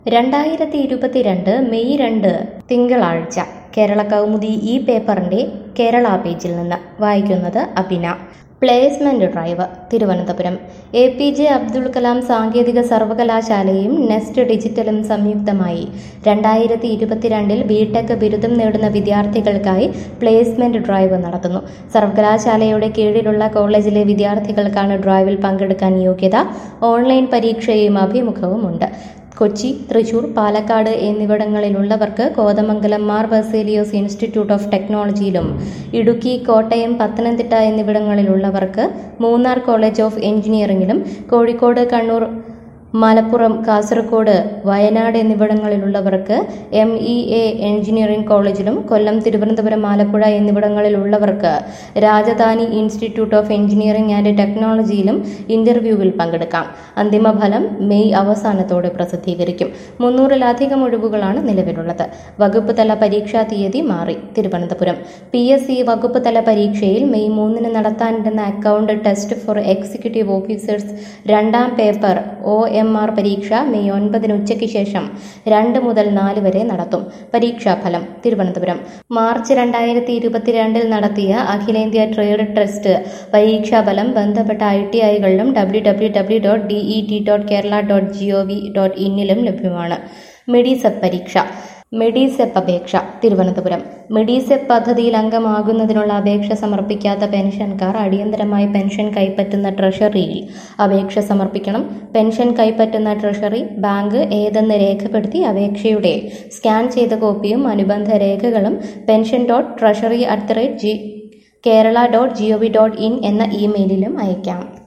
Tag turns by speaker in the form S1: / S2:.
S1: രണ്ടായിരത്തി ഇരുപത്തിരണ്ട് മെയ് രണ്ട് തിങ്കളാഴ്ച കേരള കൗമുദി ഈ പേപ്പറിന്റെ കേരള പേജിൽ നിന്ന് വായിക്കുന്നത് Abhina placement drive Thiruvananthapuram A P J Abdul Kalam സാങ്കേതിക സർവകലാശാലയും നെസ്റ്റ് ഡിജിറ്റലും സംയുക്തമായി രണ്ടായിരത്തി ഇരുപത്തിരണ്ടിൽ ബിടെക് ബിരുദം നേടുന്ന വിദ്യാർത്ഥികൾക്കായി പ്ലേസ്മെന്റ് ഡ്രൈവ് നടത്തുന്നു സർവകലാശാലയുടെ കീഴിലുള്ള കോളേജിലെ വിദ്യാർത്ഥികൾക്കാണ് ഡ്രൈവിൽ പങ്കെടുക്കാൻ യോഗ്യത ഓൺലൈൻ പരീക്ഷയും അഭിമുഖവുമുണ്ട് കൊച്ചി തൃശൂർ പാലക്കാട് എന്നിവിടങ്ങളിലുള്ളവർക്ക് കോതമംഗലം മാർ ബസേലിയോസ് ഇൻസ്റ്റിറ്റ്യൂട്ട് ഓഫ് ടെക്നോളജിയിലും ഇടുക്കി കോട്ടയം പത്തനംതിട്ട എന്നിവിടങ്ങളിലുള്ളവർക്ക് മൂന്നാർ കോളേജ് ഓഫ് എഞ്ചിനീയറിംഗിലും കോഴിക്കോട് കണ്ണൂർ മലപ്പുറം കാസർഗോഡ് വയനാട് എന്നിവിടങ്ങളിലുള്ളവർക്ക് എം ഇ എ എഞ്ചിനീയറിംഗ് കോളേജിലും കൊല്ലം തിരുവനന്തപുരം ആലപ്പുഴ എന്നിവിടങ്ങളിലുള്ളവർക്ക് Rajadhani institute of engineering and ടെക്നോളജിയിലും ഇന്റർവ്യൂവിൽ പങ്കെടുക്കാം അന്തിമ ഫലം മെയ് അവസാനത്തോടെ പ്രസിദ്ധീകരിക്കും മുന്നൂറിലധികം ഒഴിവുകളാണ് നിലവിലുള്ളത് വകുപ്പ് തല പരീക്ഷാ തീയതി മാറി തിരുവനന്തപുരം പി എസ് സി വകുപ്പ് തല പരീക്ഷയിൽ മെയ് മൂന്നിന് നടത്താനിരുന്ന account test for executive officers രണ്ടാം പേപ്പർ ഒ എം ആർ പരീക്ഷ മെയ് ഒൻപതിന് ഉച്ചയ്ക്ക് ശേഷം രണ്ട് മുതൽ നാല് വരെ നടത്തും പരീക്ഷാഫലം തിരുവനന്തപുരം മാർച്ച് രണ്ടായിരത്തി ഇരുപത്തിരണ്ടിൽ നടത്തിയ അഖിലേന്ത്യാ ട്രേഡ് ടെസ്റ്റ് പരീക്ഷാഫലം ബന്ധപ്പെട്ട ഐ ടി ഐകളിലും W W W dot D E T dot Kerala dot G O V dot ഇന്നിലും ലഭ്യമാണ് മെഡിസെപ്പ് പരീക്ഷ മെഡിസെപ്പ് അപേക്ഷ തിരുവനന്തപുരം മെഡിസെപ്പ് പദ്ധതിയിൽ അംഗമാകുന്നതിനുള്ള അപേക്ഷ സമർപ്പിക്കാത്ത പെൻഷൻകാർ അടിയന്തരമായി പെൻഷൻ കൈപ്പറ്റുന്ന ട്രഷറിയിൽ അപേക്ഷ സമർപ്പിക്കണം പെൻഷൻ കൈപ്പറ്റുന്ന ട്രഷറി ബാങ്ക് ഏതെന്ന് രേഖപ്പെടുത്തി അപേക്ഷയുടെ സ്കാൻ ചെയ്ത കോപ്പിയും അനുബന്ധ രേഖകളും pension dot treasury at the rate G Kerala dot G O V dot in എന്ന ഇമെയിലിലും അയക്കാം